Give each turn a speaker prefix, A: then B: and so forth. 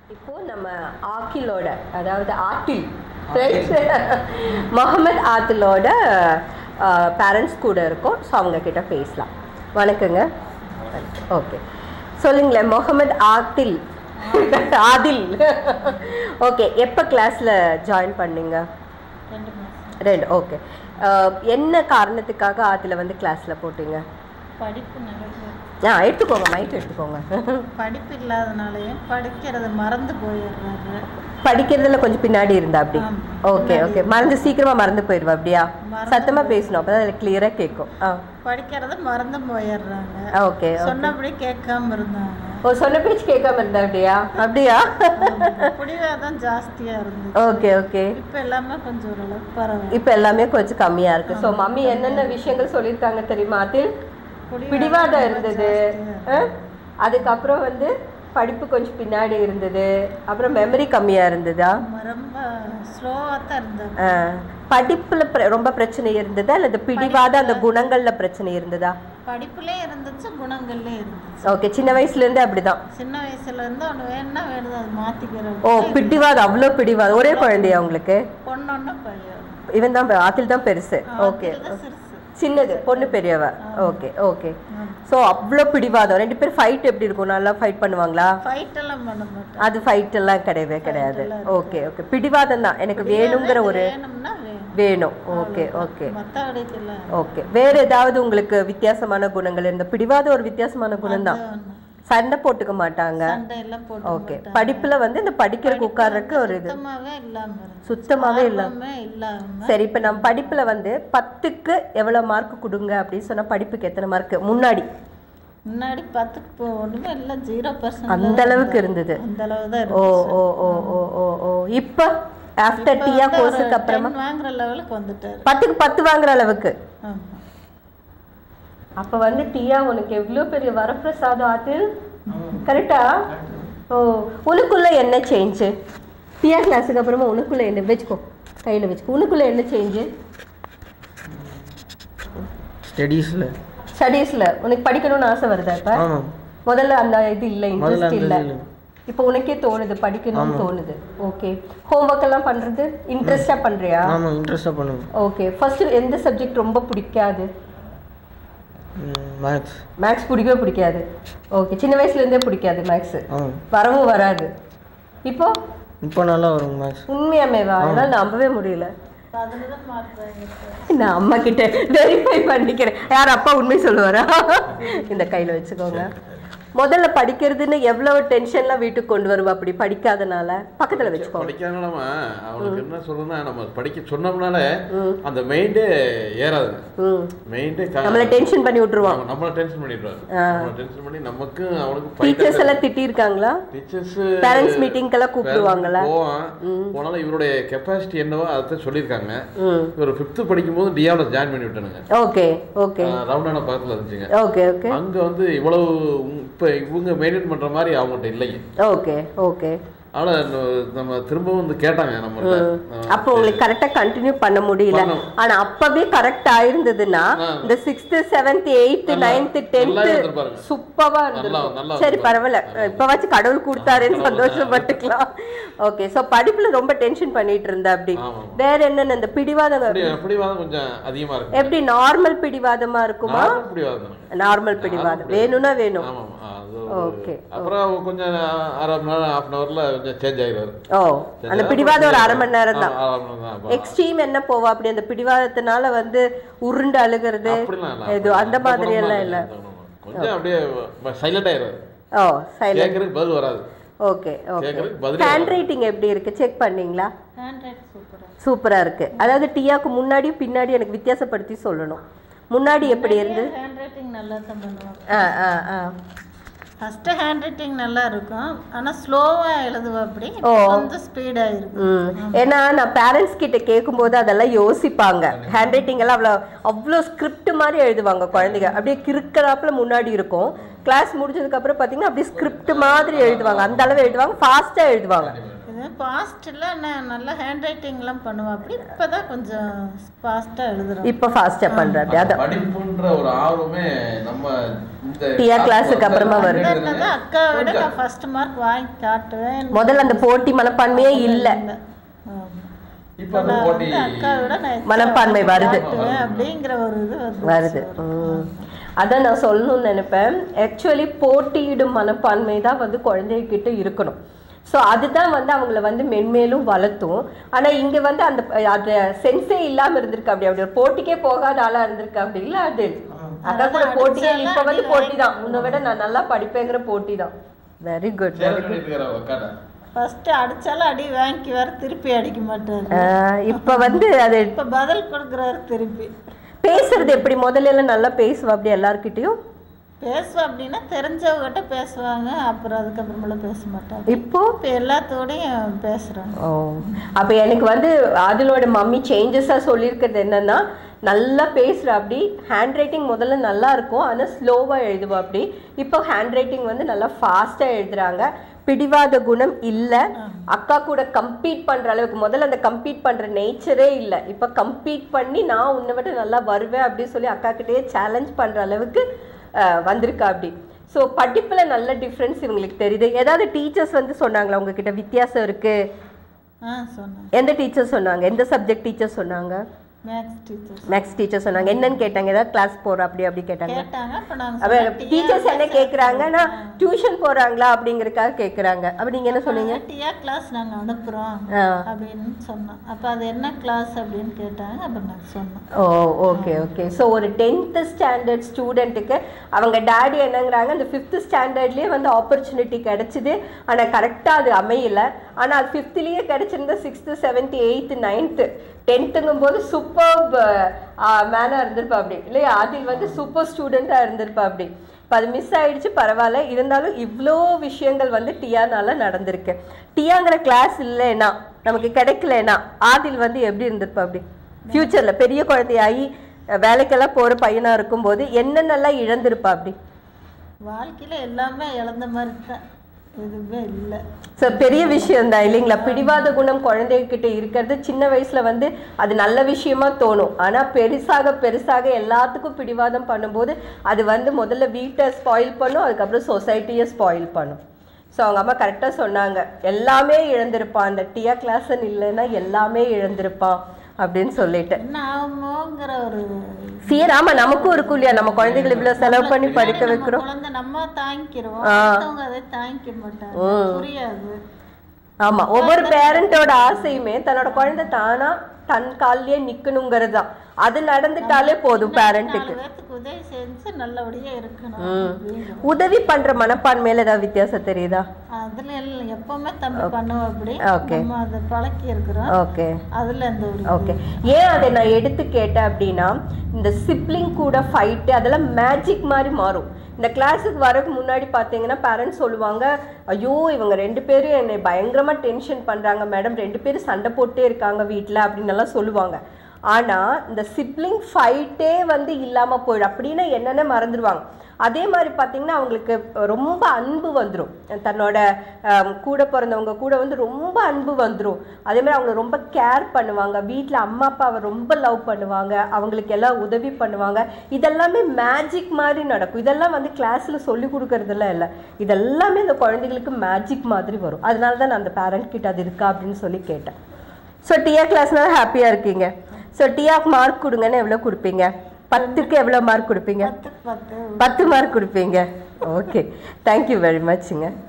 A: இப்போ நம்ம ஆக்கிலோட அதாவது ஆட்டில் முகமது ஆத்திலோட பேரண்ட்ஸ் கூட இருக்கோம் ஸோ அவங்க கிட்ட பேசலாம் வணக்கங்க ஓகே சொல்லுங்களேன் முகமது ஆத்தில் ஆதில் ஓகே எப்போ கிளாஸில் ஜாயின் பண்ணீங்க
B: ரெண்டு மாதம்
A: ரெண்டு ஓகே என்ன காரணத்துக்காக ஆதில் வந்து கிளாஸில் போட்டீங்க
B: படிப்பு நிறைய
A: ஆ எடுத்துக்கோங்க மைக் எடுத்துக்கோங்க
B: படிப்பு இல்லாதனாலையும் படிக்கிறத மறந்து போயிடுறாரு
A: படிக்கிறதுல கொஞ்சம் பின்னாடி இருந்தா அப்படி
B: ஆமா.
A: ஓகே ஓகே மறந்து சீக்கிரமா மறந்து போயிடுவா அப்படியா
B: மறந்து
A: சத்தமா பேசணும் அப்பதான் அதில் கிளியரா கேட்கும் ஆ
B: படிக்கிறத மறந்து போயிடுறாங்க
A: ஓகே
B: சொன்னபடி கேட்காம இருந்தாங்க
A: ஓ சொன்ன பேச்சு கேட்காம இருந்தா அப்படியா அப்படியா
B: பிடிவாதம் ஜாஸ்தியா இருந்தது
A: ஓகே ஓகே
B: இப்ப எல்லாமே கொஞ்சம் ஓரளவுக்கு பரவாயில்ல
A: இப்போ எல்லாமே கொஞ்சம் கம்மியா இருக்கு ஸோ மம்மி என்னென்ன விஷயங்கள் சொல்லியிருக்காங்க தெரியுமா அதில் பிடிவாதம் இருந்தது ஆ? அதுக்கப்புறம் வந்து படிப்பு கொஞ்சம் பின்னாடி இருந்தது அப்புறம் மெமரி கம்மியா இருந்ததா
B: நம்ம ரொம்ப ஸ்லோவா தான் இருந்தாங்க
A: ஆ. படிப்புல பிர- ரொம்ப பிரச்சனை இருந்ததா அல்லது பிடிவாத அந்த குணங்கள்ல பிரச்சனை இருந்ததா
B: படிப்புலே இருந்துச்சு குணங்கள்லே இருந்துச்சு
A: ஓகே சின்ன வயசுல இருந்தே அப்படிதான்
B: சின்ன வயசுல இருந்து ஒன்று வேணும்னா வேணுது அது மாத்திக்கிறோம்
A: ஓ பிடிவாதம் அவ்வளோ பிடிவாதம் ஒரே குழந்தையா உங்களுக்கு
B: பொண்ணொன்னு பையன்
A: இவன் தான் பெ- ஆத்தில் தான் பெருசு ஓகே
B: இதுதான் சிறுசு
A: சின்னது பொண்ணு பெரியவ ஓகே ஓகே
B: ஆமா.
A: ஸோ அவ்வளோ பிடிவாதம் ரெண்டு பேரும் ஃபைட் எப்படி இருக்கும் நல்லா ஃபைட் பண்ணுவாங்களா
B: ஃபைட் எல்லாம் பண்ண மாட்டேன்
A: அது ஃபைட் எல்லாம் கிடையவே கிடையாது ஓகே ஓகே பிடிவாதம் தான் எனக்கு வேணுங்கிற ஒரு
B: வேணும்னா வேணும்
A: வேணும் ஓகே ஓகே
B: மற்றபடிக்கல
A: ஓகே வேற ஏதாவது உங்களுக்கு வித்தியாசமான குணங்கள் இருந்த பிடிவாத ஒரு வித்தியாசமான குணம் தான் சண்டை போட்டுக்க மாட்டாங்க
B: சண்டை எல்லாம் போட்டு
A: ஓகே படிப்புல வந்து இந்த படிக்கிறதுக்கு உட்கார்றதுக்கு ஒரு இது
B: சுத்தமாவே இல்லாம இருந்துச்சு
A: சுத்தமாவே இல்ல
B: ஆர்வமே இல்லாம
A: சரி இப்ப நம்ம படிப்புல வந்து பத்துக்கு எவ்வளவு மார்க் கொடுங்க அப்படின்னு சொன்னா படிப்புக்கு எத்தனை மார்க் முன்னாடி
B: முன்னாடி பத்துக்கு போ ஒண்ணுமே இல்லை ஜீரோ பர்சன்ட்
A: அந்த அளவுக்கு இருந்தது
B: அந்த அளவு தான்
A: ஓ
B: இருக்கு
A: ஓ ஓ ஓ ஓ ஓ இப்போ ஆஃப்டர் டீயா கோர்ஸுக்கு அப்புறமா
B: வாங்குற லெவலுக்கு வந்துட்டாரு
A: பத்துக்கு பத்து வாங்குற அளவுக்கு
B: ஆமா
A: அப்ப வந்து டீயா உனக்கு எவ்வளோ பெரிய வரப்பிரசாதம் அது கரெக்டா ஓ உனக்குள்ள என்ன சேஞ்சு டீயா கிளாஸுக்கு அப்புறமா உனக்குள்ள என்ன வச்சுக்கோ கையில வச்சுக்கோ உனக்குள்ள என்ன சேஞ்சு
C: ஸ்டடீஸில்
A: ஸ்டடீஸ்ல உனக்கு படிக்கணும்னு ஆசை வருதா இப்ப
C: ஆமாம்
A: முதல்ல அந்த இது இல்ல
C: முதல்ல
A: இன்ட்ரெஸ்ட்
C: அந்த
A: இல்ல
C: இது இல்ல.
A: இப்போ உனக்கே தோணுது படிக்கணும்னு தோணுது ஓகே ஹோம்ஒர்க் எல்லாம் பண்றது இன்ட்ரெஸ்டா பண்றியா
C: ஆமாம் இன்ட்ரெஸ்டாக பண்ணுவேன்
A: ஓகே ஃபர்ஸ்ட் எந்த சப்ஜெக்ட் ரொம்ப பிடிக்காது
C: மேக்ஸ்
A: மேக்ஸ் பிடிக்கவே பிடிக்காது ஓகே சின்ன வயசுல இருந்தே பிடிக்காது மேக்ஸ்
C: ஆமாம்
A: வரவும் வராது இப்போ
C: இப்போ நல்லா வரும் மேக்ஸ்
A: உண்மையாமேவா அதனால நம்பவே முடியல
B: அதுல தான் மார்க் வாங்கிட்டு
A: நான் அம்மா கிட்ட வெரிஃபை பண்ணிக்கிறேன் யார் அப்பா உண்மை சொல்லுவாரா இந்த கையில வச்சுக்கோங்க முதல்ல படிக்கிறதுன்னு எவ்வளவு டென்ஷன்லாம் வீட்டுக்கு கொண்டு வருவா அப்படி படிக்காதனால பக்கத்துல வச்சுக்கோங்க
D: படிக்காதனால அவனுக்கு என்ன சொல்றதுன்னா நம்ம படிக்க சொன்னோம்னால அந்த மைண்டே ஏறாதுங்க
A: ம்
D: மைண்டே
A: நம்மள டென்ஷன் பண்ணி விட்டுருவான்
D: நம்மள டென்ஷன் பண்ணிடுறாரு நம்மள டென்ஷன் பண்ணி நமக்கு அவனுக்கு
A: டீச்சர்ஸ் எல்லாம் திட்டியிருக்காங்களா
D: டீச்சர்ஸ்
A: பேரண்ட்ஸ் மீட்டிங்க்கெல்லாம் கூப்பிடுவாங்களா
D: போவான் போனாலும் இவருடைய கெப்பாசிட்டி என்னவோ அதை சொல்லியிருக்காங்க
A: ம்
D: இவர் ஃபிஃப்த்து படிக்கும்போது டியாவில் ஜாயின் பண்ணி விட்டானுங்க
A: ஓகே ஓகே
D: ரவுண்டான பக்கத்தில் இருந்துச்சுங்க
A: ஓகே ஓகே
D: அங்க வந்து இவ்வளவு இப்போ இவங்க மெயின்டைன் பண்ற மாதிரி அவங்ககிட்ட இல்லைங்க
A: ஓகே ஓகே
D: ஆனா ந- நம்ம திரும்பவும் வந்து கேட்டாங்க நம்ம
A: அப்போ உங்களுக்கு கரெக்டா கண்டினியூ பண்ண முடியல
D: பண்ணோம்.
A: ஆனா அப்பவே கரெக்ட் ஆயிருந்ததுன்னா இந்த சிக்ஸ்த் செவன்த் எயித்து நைன்த்
D: நல்லா
A: டென்த்
D: இருந்திருப்பாருங்க.
A: சூப்பரா
D: நல்லா
A: இருந்திருக்கும்
D: நல்லா
A: சரி பரவாயில்ல இப்பவாச்சும் கடவுள் கொடுத்தாருன்னு சந்தோஷப்பட்டுக்கலாம் ஓகே சோ படிப்புல ரொம்ப டென்ஷன் பண்ணிட்டு இருந்தா அப்படி
D: ஆமா.
A: வேற என்னென்ன இந்த பிடிவாதம்
D: அப்படி பிடிவாதம் கொஞ்சம் அதிகமா இருக்கு
A: எப்படி நார்மல் பிடிவாதமா இருக்குமா
D: நார்மல் பிடிவாதம் தானே.
A: நார்மல் பிடிவாதம் வேணும்னா வேணும்
D: ஆமா ஆமா. அது ஒரு-
A: ஓகே
D: அப்புறம் கொஞ்சம் அரை மணி நேரம் ஹாஃப் அன் ஹவர்ல கொஞ்சம் சேஞ்ச் ஆயிடுவாரு
A: ஓ அந்த பிடிவாதம் ஒரு அரை மணி நேரம் தான்
D: ஆ, அரை மணி நேரம் தான். அப்புறம்
A: எக்ஸ்ட்ரீம் என்ன போவா அப்படி அந்த பிடிவாதத்தினால வந்து உருண்டு அழுகிறது
D: அப்படிலாம் இல்ல.
A: இது அந்த
D: அந்த
A: மாதிரி
D: குணம்லாம்
A: எல்லாம்
D: இல்ல.
A: இல்ல
D: அந்த குணம். கொஞ்சம் அப்படியே சைலண்ட் ஆயிடுவாரு
A: ஓ சைலண்ட்
D: கேட்கறதுக்கு பதில் வராது
A: ஓகே ஓகே
D: கேட்கறதுக்கு பதில்
A: ஹேண்ட் ரைட்டிங் எப்படி இருக்கு செக் பண்ணீங்களா
B: ஹேண்ட் ரைட் சூப்பரா
A: சூப்பரா இருக்கு அதாவது டியாக்கு முன்னாடியும் பின்னாடி எனக்கு வித்தியாசப்படுத்தி சொல்லணும் முன்னாடி எப்படி இருந்து
B: ஹேண்ட் ரைட்டிங் நல்லா தான் பண்ணுவாங்க
A: ஆ ஆ ஆ
B: ஃபர்ஸ்ட் ஹேண்ட் ரைட்டிங் நல்லா இருக்கும் ஆனா ஸ்லோவா எழுதுவா அப்படி
A: ஓ.
B: கொஞ்சம் ஸ்பீடா இருக்கும்
A: ம் ஏன்னா நான் பேரண்ட்ஸ் கிட்ட கேட்கும்போது அதெல்லாம் யோசிப்பாங்க ஹேண்ட் ரைட்டிங் எல்லாம் அவ்வளோ அவ்வளோ ஸ்கிரிப்ட் மாதிரி எழுதுவாங்க குழந்தைங்க அப்படியே கிறுக்கறாப்புல முன்னாடி இருக்கும் கிளாஸ் முடிஞ்சதுக்கு அப்புறம் பார்த்தீங்கன்னா அப்படியே ஸ்கிரிப்ட் மாதிரி எழுதுவாங்க அந்த அளவு எழுதுவாங்க ஃபாஸ்ட்டாக எழுதுவாங்க
B: இது பாஸ்ட்டில் நான் நல்லா ஹேண்ட் ரைட்டிங்லாம் பண்ணுவேன் அப்படி இப்போ தான் கொஞ்சம் ஃபாஸ்ட்டாக எழுதுறோம்
A: இப்போ ஃபாஸ்ட்டாக பண்ணுற அப்படி
D: அந்த
A: அதான்
D: படிப்புன்ற ஒரு ஆர்வமே நம்ம இந்த
A: டியா கிளாஸுக்கு அப்புறமா வருது.
B: என்னது அக்கா விட நான் ஃபர்ஸ்ட் மார்க் வாங்கி காட்டுவேன்
A: முதல்ல அந்த போட்டி மனப்பான்மையே இல்லை
B: ஆமா.
D: இப்போ அந்த
B: நான்
D: போட்டி
B: வந்து அக்கா விட நான் extra
A: மனப்பான்மை
B: mark
A: வருது.
B: காட்டுவேன் அப்படிங்கிற ஒரு இது வந்து
A: வருது ம். அதான் நான் சொல்லணும்னு நினைப்பேன் ஆக்சுவலி போட்டியிடும் மனப்பான்மை தான் வந்து குழந்தைகிட்ட இருக்கணும் ஸோ அதுதான் வந்து அவங்கள வந்து மென்மேலும் வளர்த்தும் ஆனால் இங்கே வந்து அந்த அந்த சென்ஸே இல்லாமல் இருந்திருக்கு அப்படி அப்படி ஒரு போட்டிக்கே போகாத ஆளாக இருந்திருக்கு அப்படி இல்லை அது அதான் கூட போட்டியே இப்போ வந்து போட்டி தான் உன்னை விட நான் நல்லா படிப்பேங்கிற போட்டி தான் வெரி குட்
D: சேர பண்ணிட்டு இருக்கிற உக்காட
B: ஃபர்ஸ்ட் அடிச்சாலும் அடி வாங்கி வர திருப்பி அடிக்க மாட்டாரு
A: இப்போ வந்து அது
B: இப்போ பதில் கொடுக்குறாரு திருப்பி
A: பேசுறது எப்படி முதல்ல எல்லாம் நல்லா பேசுவா அப்படி எல்லார்கிட்டயும்
B: பேசுவா அப்படின்னா தெரிஞ்சவங்ககிட்ட பேசுவாங்க அப்புறம் அதுக்கப்புறமேல பேச மாட்டாங்க
A: இப்போ
B: இப்போ எல்லாத்தோடையும் பேசுகிறாங்க
A: ஓ அப்போ எனக்கு வந்து அதிலோட மம்மி சேஞ்சஸாக சொல்லியிருக்கிறது என்னன்னா நல்லா பேசுகிற அப்படி ஹேண்ட் ரைட்டிங் முதல்ல நல்லா இருக்கும் ஆனால் ஸ்லோவாக எழுதுவா அப்படி இப்போ ஹேண்ட் ரைட்டிங் வந்து நல்லா ஃபாஸ்ட்டாக எழுதுறாங்க பிடிவாத குணம் இல்லை அக்கா கூட கம்பீட் பண்ணுற அளவுக்கு முதல்ல அந்த கம்பீட் பண்ணுற நேச்சரே இல்லை இப்போ கம்பீட் பண்ணி நான் உன்னை விட நல்லா வருவேன் அப்படின்னு சொல்லி அக்கா கிட்டேயே சேலஞ்ச் பண்ணுற அளவுக்கு அஹ், வந்திருக்கா அப்படி ஸோ படிப்பில் நல்ல டிஃப்ரென்ஸ் இவங்களுக்கு தெரியுது ஏதாவது டீச்சர்ஸ் வந்து சொன்னாங்களா உங்ககிட்ட வித்தியாசம் இருக்குது
B: ஆ சொன்னேன்
A: எந்த டீச்சர் சொன்னாங்க எந்த சப்ஜெக்ட் டீச்சர் சொன்னாங்க
B: மேக்ஸ் டீச்சர்ஸ்
A: மேக்ஸ் டீச்சர் சொன்னாங்க என்னன்னு கேட்டாங்க ஏதாவது கிளாஸ் போற அப்படி அப்படி கேட்டாங்க
B: கேட்டாங்க அப்போ
A: அப்ப
B: நாங்கள்
A: டீச்சர்ஸ் என்ன கேக்குறாங்கன்னா டியூஷன் போறாங்களா அப்படிங்கறதுக்காக கேக்குறாங்க அப்ப நீங்க என்ன சொன்னீங்க
B: டியா கிளாஸ் நாங்கள் அனுப்புகிறோம்
A: ஆ.
B: அப்படின்னு சொன்னோம் அப்போ அது என்ன கிளாஸ் அப்படின்னு கேட்டாங்க அப்போ நாங்கள் சொன்னோம்
A: ஓ ஓகே ஓகே ஸோ ஒரு டென்த்து ஸ்டாண்டர்ட் ஸ்டூடெண்ட்டுக்கு அவங்க டேடி என்னங்கிறாங்க அந்த ஃபிஃப்த்து ஸ்டாண்டர்ட்லேயே வந்து ஆப்பர்ச்சுனிட்டி கிடைச்சிது ஆனால் கரெக்டாக அது அமையல ஆனால் அது ஃபிஃப்த்லேயே கிடைச்சிருந்தா சிக்ஸ்த்து செவன்த்து எயித்து நைன்த்து டென்த்துங்கும் போது சூப்பர் மேனாக இருந்திருப்பா அப்படி இல்லையா அதில் வந்து சூப்பர் ஸ்டூடெண்ட்டாக இருந்திருப்பா அப்படி இப்போ அது மிஸ் ஆயிடுச்சு பரவாயில்ல இருந்தாலும் இவ்வளோ விஷயங்கள் வந்து டியானால நடந்திருக்கு டியாங்கிற கிளாஸ் இல்லைன்னா நமக்கு கிடைக்கலனா ஆதில் வந்து எப்படி இருந்திருப்பா அப்படி ஃப்யூச்சரில் பெரிய குழந்தையாகி அஹ், வேலைக்கெல்லாம் போகிற பையனாக இருக்கும்போது என்னென்னலாம் இழந்திருப்பா அப்படி
B: வாழ்க்கையில் எல்லாமே இழந்த மாதிரி தான் எதுவுமே இல்லை
A: ஸோ பெரிய விஷயம் தான் இல்லைங்களா பிடிவாத குணம் குழந்தைகிட்ட இருக்கிறது சின்ன வயசுல வந்து அது நல்ல விஷயமா தோணும் ஆனா பெருசாக பெருசாக எல்லாத்துக்கும் பிடிவாதம் பண்ணும்போது அது வந்து முதல்ல வீட்டை ஸ்பாயில் பண்ணும் அதுக்கப்புறம் சொசைட்டியை ஸ்பாயில் பண்ணும் ஸோ அவங்க அம்மா கரெக்டாக சொன்னாங்க எல்லாமே இழந்திருப்பான் அந்த டியா கிளாஸ்ன்னு இல்லைன்னா எல்லாமே இழந்திருப்பான் அப்படின்னு சொல்லிட்டு
B: என்ன ஆகுமோங்கிற ஒரு
A: ஃபியர் ஆமா நமக்கும் இருக்கும் இல்லையா நம்ம குழந்தைகளை இவ்வளவு செலவு பண்ணி படிக்க
B: நம்ம
A: வைக்கிறோம்
B: குழந்தை நம்ம தாங்கிக்கிறோம் மற்றவங்க அதை தாங்கிக்க மாட்டாங்க புரியாது
A: ஆமா ஒவ்வொரு பேரண்டோட ஆசையுமே தன்னோட குழந்தை தானா தன் கால்லயே நிக்கணுங்கிறது தான் அது நடந்துட்டாலே போதும் பேரண்ட்டுக்கு
B: நாலு பேர்த்துக்கு உதவி செஞ்சு நல்லபடியா இருக்கணும் அப்படிங்கிற
A: உதவி பண்ற மனப்பான்மையில ஏதாவது வித்தியாசம் தெரியுதா
B: அதுல எல்லாம் எப்பவுமே தம்பி பண்ணுவோம் அப்படி
A: Okay.
B: நம்ம அதை பழக்கி இருக்கிறோம்
A: ஓகே
B: அதுல எந்த ஒரு
A: ஓகே ஏன் அதை நான் எடுத்து கேட்டேன் அப்படின்னா இந்த சிப்ளிங் கூட ஃபைட்டு அதெல்லாம் மேஜிக் மாதிரி மாறும் இந்த கிளாஸுக்கு வரதுக்கு முன்னாடி பார்த்தீங்கன்னா பேரண்ட்ஸ் சொல்லுவாங்க ஐயோ இவங்க ரெண்டு பேரும் என்னை பயங்கரமாக டென்ஷன் பண்ணுறாங்க மேடம் ரெண்டு பேரும் சண்டை போட்டே இருக்காங்க வீட்டில் அப்படின்னு எல்லாம் சொல்லுவாங்க ஆனால் இந்த சிப்ளிங் ஃபைட்டே வந்து இல்லாமல் போயிடும் அப்படின்னு என்னென்ன மறந்துடுவாங்க அதே மாதிரி பார்த்தீங்கன்னா அவங்களுக்கு ரொம்ப அன்பு வந்துடும் தன்னோட ஆம், கூட பிறந்தவங்க கூட வந்து ரொம்ப அன்பு வந்துடும் அதே மாதிரி அவங்கள ரொம்ப கேர் பண்ணுவாங்க வீட்டில் அம்மா அப்பாவை ரொம்ப லவ் பண்ணுவாங்க அவங்களுக்கு எல்லாம் உதவி பண்ணுவாங்க இதெல்லாமே மேஜிக் மாதிரி நடக்கும் இதெல்லாம் வந்து கிளாஸில் சொல்லி கொடுக்கறதெல்லாம் இல்லை இதெல்லாமே இந்த குழந்தைகளுக்கு மேஜிக் மாதிரி வரும் அதனால தான் நான் அந்த பேரண்ட் கிட்ட அது இருக்கா அப்படின்னு சொல்லி கேட்டேன் ஸோ டிஆ கிளாஸ்னால ஹாப்பியாக இருக்கீங்க ஸோ டிஆக்கு மார்க் கொடுங்கன்னு எவ்வளோ கொடுப்பீங்க பத்துக்கு எவ்வளோ மார்க் கொடுப்பீங்க
B: பத்து பத்து
A: பத்து மார்க் கொடுப்பீங்க ஓகே தேங்க்யூ வெரி மச்ங்க